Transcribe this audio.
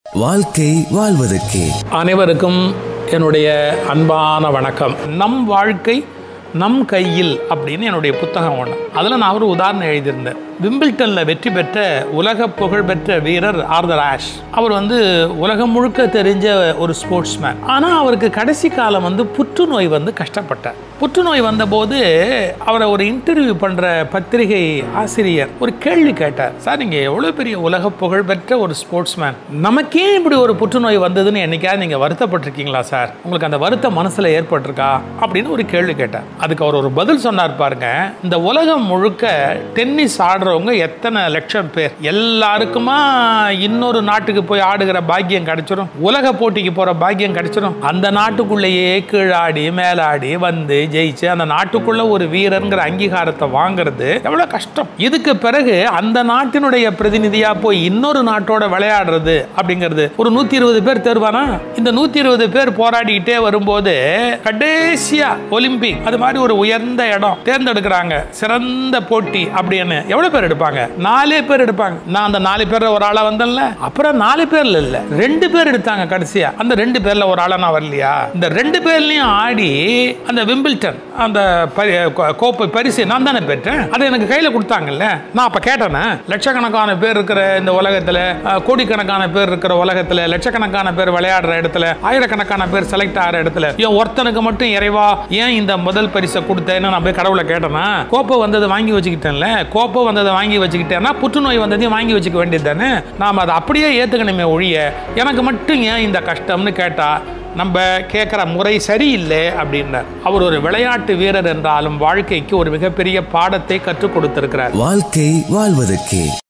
வாழ்க்கை வாழ்வதற்கே அனைவருக்கும் என்னுடைய அன்பான வணக்கம் நம் வாழ்க்கை நம் கையில் அப்படின்னு என்னுடைய புத்தகம் ஒன்று அதில் நான் ஒரு உதாரணம் எழுதியிருந்தேன் விம்பிள்டனில் வெற்றி பெற்ற உலக புகழ்பெற்ற வீரர் ஆர்தர் ஆஷ் அவர் வந்து உலகம் முழுக்க தெரிஞ்ச ஒரு ஸ்போர்ட்ஸ்மேன் ஆனால் அவருக்கு கடைசி காலம் வந்து புற்றுநோய் வந்து கஷ்டப்பட்டார் புற்றுநோய் வந்தபோது அவரை ஒரு இன்டர்வியூ பண்ணுற பத்திரிகை ஆசிரியர் ஒரு கேள்வி கேட்டார் சார் நீங்கள் எவ்வளோ பெரிய உலக புகழ்பெற்ற ஒரு ஸ்போர்ட்ஸ்மேன் நமக்கே இப்படி ஒரு புற்றுநோய் வந்ததுன்னு என்னைக்காவது நீங்கள் வருத்தப்பட்டிருக்கீங்களா சார் உங்களுக்கு அந்த வருத்தம் மனசில் ஏற்பட்டிருக்கா அப்படின்னு ஒரு கேள்வி கேட்டார் அதுக்கு அவர் ஒரு பதில் சொன்னார் பாருங்க இந்த உலகம் முழுக்க டென்னிஸ் ஆடுறவங்க எத்தனை லட்சம் பேர் எல்லாருக்குமா இன்னொரு நாட்டுக்கு போய் ஆடுகிற பாக்கியம் கிடைச்சிரும் உலக போட்டிக்கு போற பாக்கியம் கிடைச்சிரும் அந்த நாட்டுக்குள்ளேயே கீழாடி மேலாடி வந்து ஜெயிச்சு அந்த நாட்டுக்குள்ள ஒரு வீரர்ங்கிற அங்கீகாரத்தை வாங்குறது எவ்வளவு கஷ்டம் இதுக்கு பிறகு அந்த நாட்டினுடைய பிரதிநிதியா போய் இன்னொரு நாட்டோட விளையாடுறது அப்படிங்கிறது ஒரு நூத்தி இருபது பேர் தேர்வானா இந்த நூத்தி இருபது பேர் போராடிக்கிட்டே வரும்போது கடைசியா ஒலிம்பிக் அது மாதிரி ஒரு உயர்ந்த இடம் தேர்ந்தெடுக்கிறாங்க சிறந்த போட்டி அப்படின்னு எவ்வளவு பேர் எடுப்பாங்க நாலே பேர் எடுப்பாங்க நான் அந்த நாலு பேர்ல ஒரு ஆளா வந்தேன்ல அப்புறம் நாலு பேர்ல இல்ல ரெண்டு பேர் எடுத்தாங்க கடைசியா அந்த ரெண்டு பேர்ல ஒரு ஆளா நான் வரலையா இந்த ரெண்டு பேர்லயும் ஆடி அந்த விம்பிள்டன் அந்த பரி- கோ- கோப்பை பரிசு நான் தானே பெற்றேன் அதை எனக்கு கையில கொடுத்தாங்கல்ல நான் அப்ப கேட்டேனே லட்சக்கணக்கான பேர் இருக்கிற இந்த உலகத்துல அஹ், கோடிக்கணக்கான பேர் இருக்கிற உலகத்துல லட்சக்கணக்கான பேர் விளையாடுற இடத்துல ஆயிரக்கணக்கான பேர் செலக்ட் ஆகிற இடத்துல ஏன் ஒருத்தனுக்கு மட்டும் இறைவா ஏன் இந்த முதல் பரிசை கொடுத்தேன்னு நான் போய் கடவுளை கேட்டேனா கோப்பை வந்ததை வாங்கி வச்சுக்கிட்டேன்ல கோப்பை வந்ததை வாங்கி வச்சுக்கிட்டேன்னா புற்றுநோய் வந்ததையும் வாங்கி வச்சுக்க வேண்டியது தானே நாம் அதை அப்படியே ஏற்றுக்கணுமே ஒழிய எனக்கு மட்டும் ஏன் இந்த கஷ்டம்னு கேட்டா நம்ம கேட்குற முறை சரியில்லை அப்படின்னார் அவர் ஒரு விளையாட்டு வீரர் என்றாலும் வாழ்க்கைக்கு ஒரு மிகப்பெரிய பாடத்தை கற்றுக் கொடுத்திருக்கிறார் வாழ்க்கை வாழ்வதற்கே